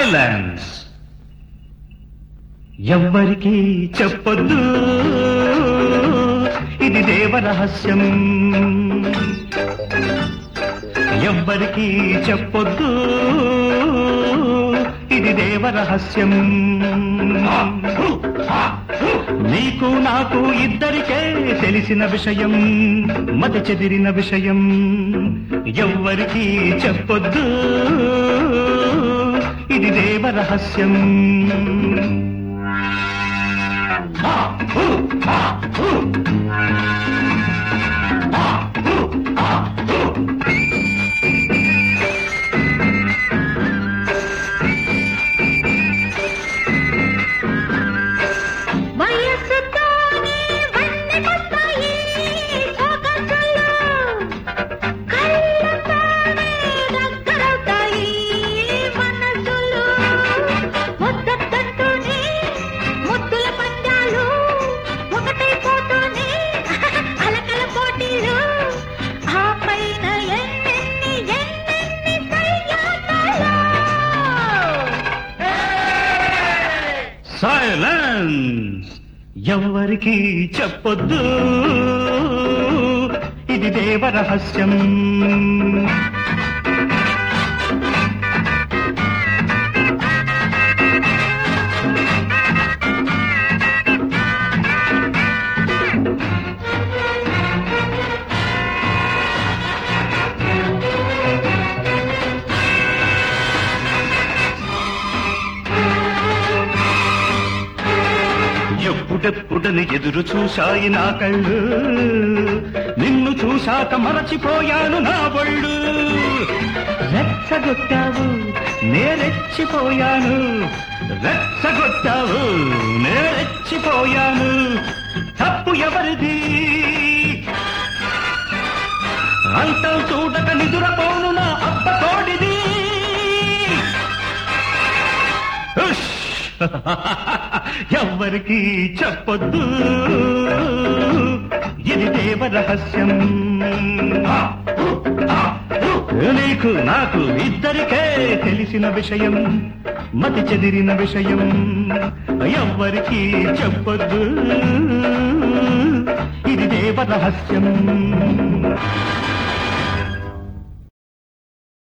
Silence ఎవ్వరికి చెప్పొద్దు ఇది దేవరహస్యం ఎవ్వరికి చెప్పొద్దు ఇది దేవరహస్యం నీకు నాకు ఇద్దరికే తెలిసిన విషయం మతి చెదిరిన విషయం ఎవ్వరికి చెప్పొద్దు ఇది దేవరహస్యం వయస్సుతోనే వన్నెకొస్తాయి సొగసులు. కళ్ళతోనే దగ్గరవుతాయి మనసులు. ముద్దొద్దంటూనే ముద్దుల పందాలు. ఒకటైపోతూనే అలకల పోటీలు. ఆ పైన ఎన్నెన్ని ఎన్నెన్ని సయ్యాటలు. సైలెన్స్ ఎవ్వరికి చెప్పొద్దు ఇది దేవరహస్యం ఎప్పుడెప్పుడని ఎదురు చూశాయి నా కళ్ళు నిన్ను చూశాక మరచిపోయాను నా ఒళ్ళు రెచ్చగొట్టావు నేరెచ్చిపోయాను రెచ్చగొట్టావు నేరెచ్చిపోయాను తప్పు ఎవరిది అంతం చూడక నిదురపోను నా అప్ప తోడిది ఉష్! ఎవ్వరికి చెప్పొద్దు ఇది దేవ రహస్యం నీకు నాకు ఇద్దరికే తెలిసిన విషయం మతి చెదిరిన విషయం ఎవ్వరికి చెప్పొద్దు ఇది దేవ రహస్యం